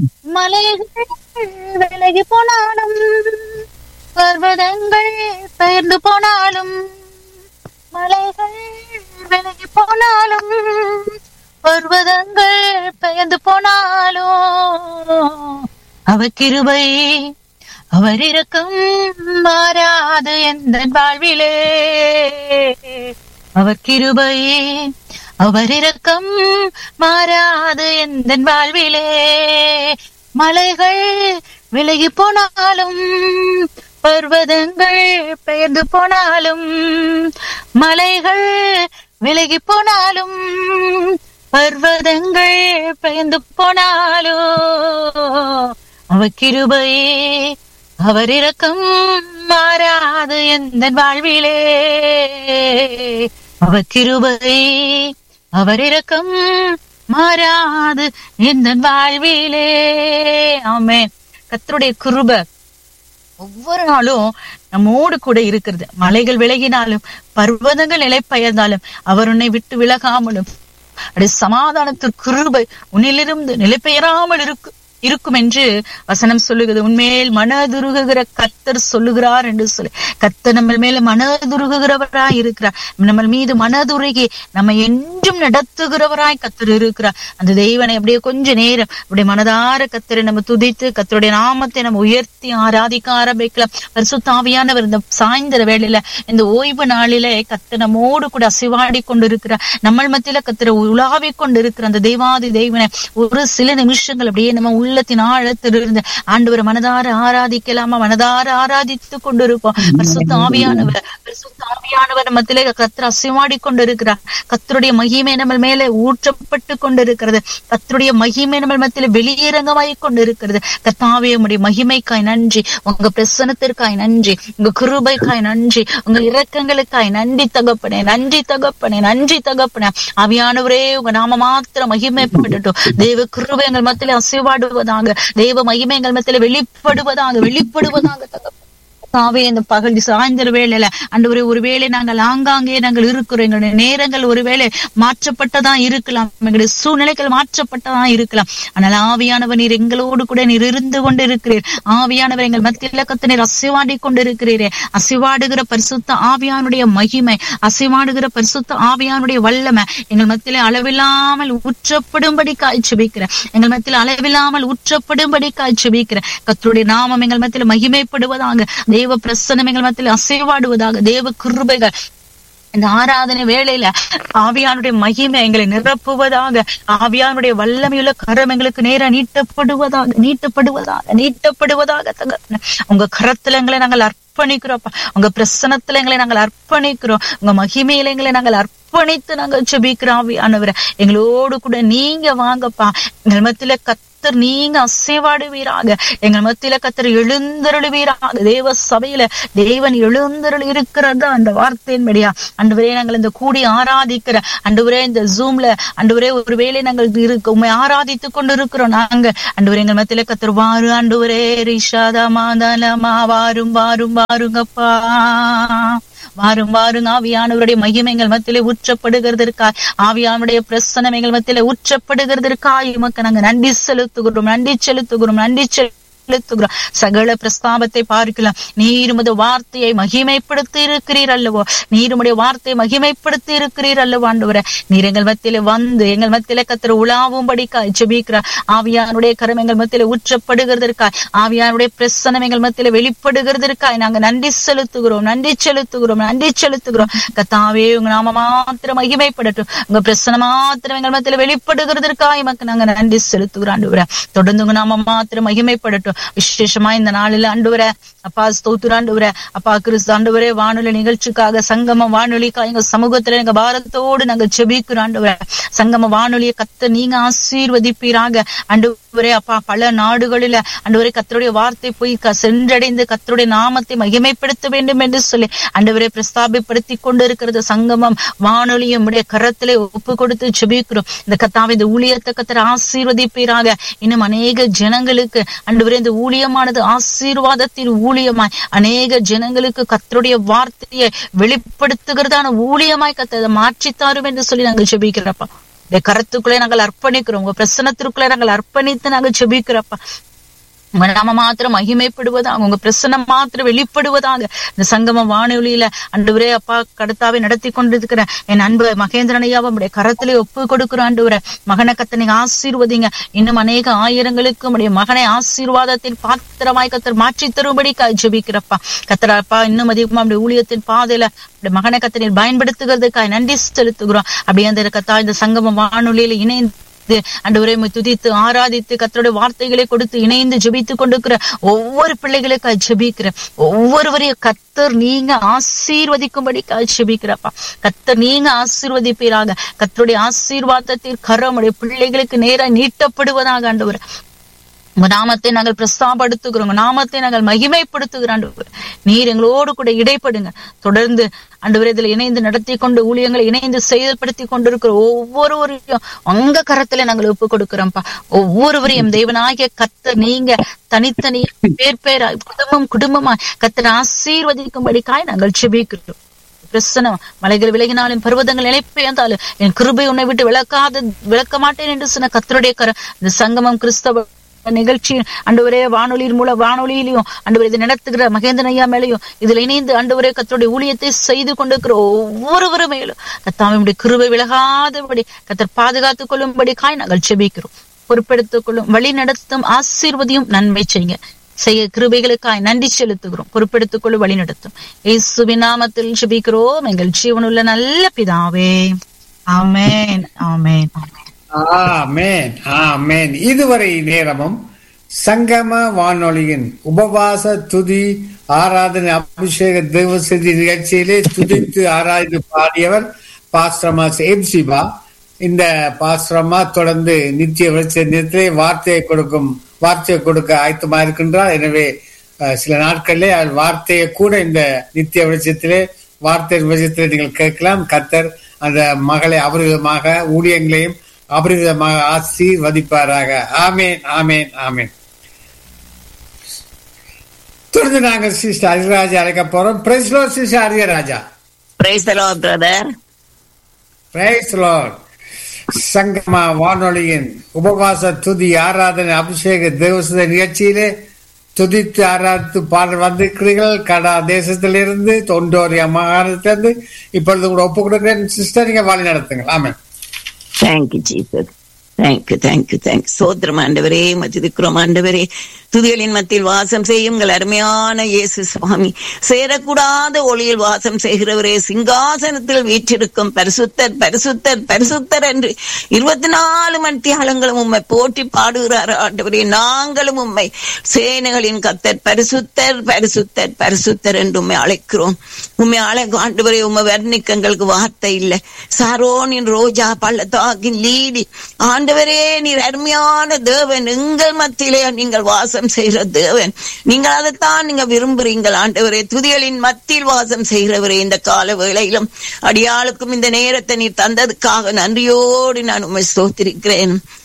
மலைகள் விலகி போனாலும் பர்வதங்கள் பெயர்ந்து போனாலும் மலைகள் விலகி போனாலும் பர்வதங்கள் பெயர்ந்து போனாலும் அவர் கிருபை அவர் இரக்கம் மாறாது எந்த வாழ்விலே அவர் கிருபை அவர் இரக்கம் மாறாது எந்த வாழ்விலே மலைகள் விலகி போனாலும் பர்வதங்கள் பெயர்ந்து போனாலும் மலைகள் விலகி போனாலும் பர்வதங்கள் பெயர்ந்து போனாலும் அவர் கிருபை அவர் இரக்கம் மாறாது எந்த வாழ்விலே அவர் கிருபை அவர் இரக்கம் மாறாது எந்த வாழ்விலே ஆமே கத்தருடைய கிருபை ஒவ்வொரு நாளும் நம்மோடு கூட இருக்கிறது மலைகள் விலகினாலும் பர்வதங்கள் நிலை பெயர்ந்தாலும் அவர் உன்னை விட்டு விலகாமலும் அப்படி சமாதானத்திற்கு கிருபை உன்னிலிருந்து நிலை பெயராமல் இருக்கு இருக்கும் என்று வசனம் சொல்லுகிறது உண்மையில் மனதுருகுகிற கத்தர் சொல்லுகிறார் என்று சொல்லி கத்தர் நம்ம மேல மனதுருகுகிறவராய் இருக்கிறார் நம்ம மீது மனதுருகி நம்ம என்றும் நடத்துகிறவராய் கத்தர் இருக்கிறார் அந்த தெய்வனை அப்படியே கொஞ்ச நேரம் அப்படியே மனதார கத்தரை நம்ம துதித்து கத்தருடைய நாமத்தை நம்ம உயர்த்தி ஆராதிக்க ஆரம்பிக்கலாம் பரிசுத்தாவியானவர் இந்த சாயந்தர வேளையில இந்த ஓய்வு நாளிலே கத்தர் நம்மோடு கூட அசைவாடி கொண்டு இருக்கிறார் நம்ம மத்தியில கத்தரை உலாவிக் கொண்டு இருக்கிற அந்த தெய்வாதி தெய்வனை ஒரு சில நிமிஷங்கள் அப்படியே நம்ம உள்ளத்தின் ஆழத்திலிருந்து ஆண்டவர் மனதார ஆராதிக்கலாமா மனதார ஆராதித்து கொண்டிருப்போம் பரிசுத்த ஆவியானவர் பரிசுத்த ஆவியானவர் மத்தியிலே கத்தர் அசைவாடி கொண்டிருக்கிறார் கத்தருடைய மகிமை நம்ம மேலே ஊற்றப்பட்டு கொண்டிருக்கிறது கத்தருடைய மகிமை நம்ம மத்தியில வெளியரங்கமாய் கொண்டிருக்கிறது கத்தாவே உடைய மகிமைக்காய் நன்றி உங்க பிரசனத்திற்காய் நன்றி உங்க கிருபைக்காய் நன்றி உங்க இரக்கங்களுக்காய் நன்றி தகப்பனே நன்றி தகப்பனே நன்றி தகப்பனே ஆவியானவரே உங்க நாம மாத்திரம் மகிமைப்படட்டும் தேவ கிருபை எங்கள் மத்தியில அசைவாடுவதாக தேவ மகிமை எங்கள் மத்தியில வெளிப்படுவதாக வெளிப்படுவதாக தகப்பனே தாவே இந்த பகல் சாயந்தர வேளையில அண்டவரே ஒருவேளை நாங்கள் ஆங்காங்கே நாங்கள் இருக்கிறோம் எங்களுடைய நேரங்கள் ஒருவேளை மாற்றப்பட்டதா இருக்கலாம் எங்களுடைய சூழ்நிலைகள் மாற்றப்பட்டதா இருக்கலாம் ஆனால் ஆவியானவர் நீர் எங்களோடு கூட நீர் இருந்து கொண்டு இருக்கிறீர் ஆவியானவர் எங்கள் மத்தியில கத்து நீர் அசைவாடி கொண்டு இருக்கிறீரே அசைவாடுகிற பரிசுத்த ஆவியானுடைய மகிமை அசைவாடுகிற பரிசுத்த ஆவியானுடைய வல்லமை எங்கள் மத்தியில அளவில்லாமல் ஊற்றப்படும்படி காய்ச்சபிக்கிறேன் எங்கள் மத்தியில் அளவில்லாமல் ஊற்றப்படும்படி காய்ச்சபிக்கிறேன் கத்தருடைய நாமம் எங்கள் மத்தியில மகிமைப்படுவதாக தேவ பிரசனம் எங்கள் மத்தியில் அசைவாடுவதாக தேவ கிருபைகள் இந்த ஆராதனை வேளையில ஆவியானுடைய மகிமை எங்களை நிரப்புவதாக ஆவியானுடைய வல்லமையுள்ள கரம் எங்களுக்கு நேர நீட்டப்படுவதாக நீட்டப்படுவதாக நீட்டப்படுவதாக தங்க உங்க கரத்துல எங்களை நாங்கள் அர்ப்பணிக்கிறோம்ப்பா உங்க பிரசனத்துல எங்களை நாங்கள் அர்ப்பணிக்கிறோம் உங்க மகிமையில எங்களை நாங்கள் அர்ப்பணித்து நாங்கள் ஜெபிக்கிறோம் ஆவியானவரை எங்களோடு கூட நீங்க வாங்கப்பா எங்கள் மத்தியில கத் கத்தர் நீங்க அசைவாடுவீராக எங்கள் மத்தியில கத்தர் எழுந்தருளுவீராக தேவ சபையில தேவன் எழுந்தருள் இருக்கிறது அந்த வார்த்தையின்படியா அன்றுவரே நாங்கள் இந்த கூடி ஆராதிக்கிற அன்றுவரே இந்த ஜூம்ல அன்றுவரே ஒருவேளை நாங்கள் இருக்க உண்மை ஆராதித்து கொண்டு இருக்கிறோம் நாங்க அன்றுவரே எங்கள் மத்தியில கத்தர் வாரு அன்றுவரே ரிஷாதா மாதாலமா வாரும் வாரும் வாருங்கப்பா வாரும் வாருங்க ஆவியானவருடைய மகிமைகள் மத்தியிலே ஊற்றப்படுகிறதற்காய் ஆவியானுடைய பிரசனம் எங்கள் மத்தியிலே ஊற்றப்படுகிறதற்காய் உமக்கு நாங்க நன்றி செலுத்துகிறோம் நன்றி செலுத்துகிறோம் நன்றி செலுத்துகிறோம் சகல பிரஸ்தாபத்தை பார்க்கலாம் நீர் உமது வார்த்தையை மகிமைப்படுத்தி இருக்கிறீர் அல்லவோ நீர் உடைய வார்த்தையை மகிமைப்படுத்தி இருக்கிறீர் அல்லவோ ஆண்டவரே நீர் எங்கள் மத்தியில வந்து எங்கள் மத்தியில கத்திர உலாவும்படிக்காய் ஜெபிக்கிறார் ஆவியானுடைய கரம் எங்கள் மத்தியில ஊற்றப்படுகிறதற்காய் ஆவியானுடைய பிரசனம் எங்கள் மத்தியில வெளிப்படுகிறதற்காய் நாங்க நன்றி செலுத்துகிறோம் நன்றி செலுத்துகிறோம் நன்றி செலுத்துகிறோம் கத்தாவே உங்க நாம மாத்திரம் மகிமைப்படட்டும் உங்க பிரசனம் மாத்திரம் எங்கள் மத்தியில வெளிப்படுகிறதற்காய் மக்கள் நாங்க நன்றி செலுத்துகிறோம் ஆண்டவரே தொடர்ந்து உங்க நாம மாத்திரம் மகிமைப்படட்டும் விசேஷமா இந்த நாளில ஆண்டவரே அப்பா ஸ்தோத்திர ஆண்டவரே அப்பா கிறிஸ்து ஆண்டவரே வானொலி நிகழ்ச்சிக்காக சங்கம வானொலிக்காக எங்க சமூகத்துல எங்க பாரத்தோடு நாங்க செபிக்கிறோம் ஆண்டவரே சங்கம வானொலியை கத்த நீங்க ஆசீர்வதிப்பீராக ஆண்டவரே அப்பா பல நாடுகளில ஆண்டவரே கத்தருடைய வார்த்தை போய் க- சென்றடைந்து கத்தருடைய நாமத்தை மகிமைப்படுத்த வேண்டும் என்று சொல்லி ஆண்டவரே பிரஸ்தாபிப்படுத்தி கொண்டு இருக்கிறது சங்கமம் வானொலியும் உடைய கரத்திலே ஒப்பு கொடுத்து செபிக்கிறோம் இந்த கத்தாவை இந்த ஊழியத்தை கத்தர் ஆசீர்வதிப்பீராக இன்னும் அநேக ஜனங்களுக்கு ஆண்டவரே இந்த ஊழியமானது ஆசீர்வாதத்தின் ஊழியமாய் அநேக ஜனங்களுக்கு கத்தருடைய வார்த்தையை வெளிப்படுத்துகிறதான ஊழியமாய் கத்த மாற்றித்தாரும் என்று சொல்லி நாங்கள் ஜெபிக்கிறப்பா இந்த கரத்துக்குள்ளே நாங்கள் அர்ப்பணிக்கிறோம் உங்க பிரசனத்திற்குள்ளே நாங்கள் அர்ப்பணித்து நாங்கள் செபிக்கிறப்பா உங்க நாம மாத்திரம் மகிமைப்படுவதாக உங்க பிரசனம் மாத்திரம் வெளிப்படுவதாக இந்த சங்கம வானொலியில அன்றுவரே அப்பா கடத்தாவை நடத்தி கொண்டிருக்கிற என் அன்பு மகேந்திரன் ஐயாவை உடைய கரத்திலே ஒப்பு கொடுக்கிற ஆண்டவரே மகனை கத்தனை ஆசீர்வதிங்க இன்னும் அநேக ஆயிரங்களுக்கு உடைய மகனை ஆசீர்வாதத்தின் பாத்திரமாய் கத்தர் மாற்றி தரும்படி ஜெபிக்கிறப்பா கத்தராப்பா இன்னும் அதிகமா அப்படி ஊழியத்தின் பாதையில அப்படி மகனை கத்தனை பயன்படுத்துகிறதுக்காய் நன்றி செலுத்துகிறோம் அப்படி அந்த கத்தா இந்த சங்கம வானொலியில இணைந்து அன்றுவரை துதித்து ஆராதித்து கத்தருடைய வார்த்தைகளை கொடுத்து இணைந்து ஜெபித்து கொண்டிருக்கிற ஒவ்வொரு பிள்ளைகளுக்கு ஜெபிக்கிற ஒவ்வொருவரையும் கத்தர் நீங்க ஆசீர்வதிக்கும்படி ஜெபிக்கிறப்பா கத்தர் நீங்க ஆசீர்வதிப்பீராக கத்தருடைய ஆசீர்வாதத்தில் கரமுடைய பிள்ளைகளுக்கு நேராக நீட்டப்படுவதாக ஆண்டவர் உங்க நாமத்தை நாங்கள் பிரஸ்தாபடுத்துகிறோம் உங்க நாமத்தை நாங்கள் மகிமைப்படுத்துகிறோம் நீர் எங்களோடு கூட இடைப்படுங்க தொடர்ந்து ஆண்டவர் இதுல இணைந்து நடத்தி கொண்டு ஊழியங்களை இணைந்து செயல்படுத்தி கொண்டிருக்கிற ஒவ்வொருவரையும் உங்க கரத்துல நாங்கள் ஒப்பு கொடுக்கிறோம்ப்பா ஒவ்வொருவரையும் தெய்வனாகிய கத்த நீங்க தனித்தனி பேர் பேராய் குடும்பம் குடும்பமா கத்தனை ஆசீர்வதிக்கும்படிக்காய் நாங்கள் செபிக்கிறோம் பிரசனம் மலைகள் விலகினாலும் பர்வதங்கள் நிலைப்பெயர்ந்தாலும் என் கிருபை உன்னை விட்டு விளக்காத விளக்க மாட்டேன் என்று சொன்ன கத்தருடைய கர இந்த சங்கமம் கிறிஸ்தவ நிகழ்ச்சி அண்டுவரே வானொலியின் மூலம் வானொலியிலையும் அண்டுவரே இதை நடத்துகிற மகேந்திரன் ஐயா மேலையும் இதுல இணைந்து அண்டுவரே கத்தருடைய ஊழியத்தை செய்து கொண்டிருக்கிற ஒவ்வொருவரு மேலும் கத்தாவினுடைய கிருபை விலகாதபடி கத்தர் பாதுகாத்துக் கொள்ளும்படி காய் நாங்கள் செபிக்கிறோம் பொறுப்பெடுத்துக் கொள்ளும் வழி நடத்தும் ஆசீர்வதியும் நன்மை செய்ய செய்ய கிருபைகளுக்காய் நன்றி செலுத்துகிறோம் பொறுப்பெடுத்துக் கொள்ளும் வழி நடத்தும் இயேசுவின் நாமத்தில் செபிக்கிறோம் எங்கள் ஜீவனுள்ள நல்ல பிதாவே ஆமேன் ஆமேன் ஆமேன் ஆமேன் ஆமேன் இதுவரை நேரமும் சங்கம வானொலியின் உபவாச துதி ஆராதனை அபிஷேக தேவசதி நிகழ்ச்சியிலே துதித்து ஆராய்ந்து பாடியவர் பாஸ்ரமா எம்சிபா இந்த பாஸ்ரமா தொடர்ந்து நித்திய வெளிச்சத்திலே வார்த்தையை கொடுக்கும் வார்த்தையை கொடுக்க ஆயத்தமா இருக்கின்றார் எனவே சில நாட்களிலே வார்த்தையை கூட இந்த நித்திய வெளிச்சத்திலே வார்த்தை வெளிச்சத்திலே நீங்கள் கேட்கலாம் கத்தர் அந்த மகளை அபரிதமாக ஊழியங்களையும் அபரிதமாக ஆசீர்வதிப்பாராக ஆமேன் ஆமேன் ஆமேன் தொடர்ந்து நாங்கள் சிஸ்டர் அரிராஜா அழைக்க போறோம் பிரைஸ்லோ sister Ariyaraja praise brother praise lord Sangama வானொலியின் உபவாச துதி ஆராதனை அபிஷேக தேவசத நிகழ்ச்சியிலே துதித்து ஆராதித்து பாடல் வந்திருக்கிறீர்கள் கடா தேசத்திலிருந்து தொண்டோரியா மாகாணத்திலிருந்து இப்பொழுது கூட ஒப்பு கொடுக்கிறேன் சிஸ்டர் நீங்க வழி நடத்துங்கள் ஆமாம் thank you Jesus thank you thank you thank you சோத்திரம் ஆண்டவரே மதிக்கிறோம் ஆண்டவரே துதிகளின் மத்தியில் வாசம் செய்யும் உங்கள் அருமையான இயேசு சுவாமி சேரக்கூடாத ஒளியில் வாசம் செய்கிறவரே சிங்காசனத்தில் வீற்றிருக்கும் பரிசுத்தர் பரிசுத்தர் பரிசுத்தர் என்று இருபத்தி நாலு மணித்தியாலங்களும் உண்மை போட்டி பாடுகிறார் ஆண்டவரே நாங்களும் உண்மை சேனைகளின் கத்தர் பரிசுத்தர் பரிசுத்தர் பரிசுத்தர் என்று உண்மை அழைக்கிறோம் உண்மை அழைக்கும் ஆண்டவரே உண்மை வர்ணிக்கங்களுக்கு வார்த்தை இல்லை சாரோனின் ரோஜா பள்ளத்தாக்கின் லீடி ஆண்டவரே நீர் அருமையான தேவன் எங்கள் மத்தியிலே நீங்கள் வாசம் செய்கிற தேவன் நீங்கள் அதைத்தான் நீங்க விரும்புறீங்கள் ஆண்டவரே துதிகளின் மத்தியில் வாசம் செய்கிறவரே இந்த கால வேளையிலும் அடியாளுக்கும் இந்த நேரத்தை நீ தந்ததுக்காக நன்றியோடு நான் உண்மை ஸ்தோத்திருக்கிறேன்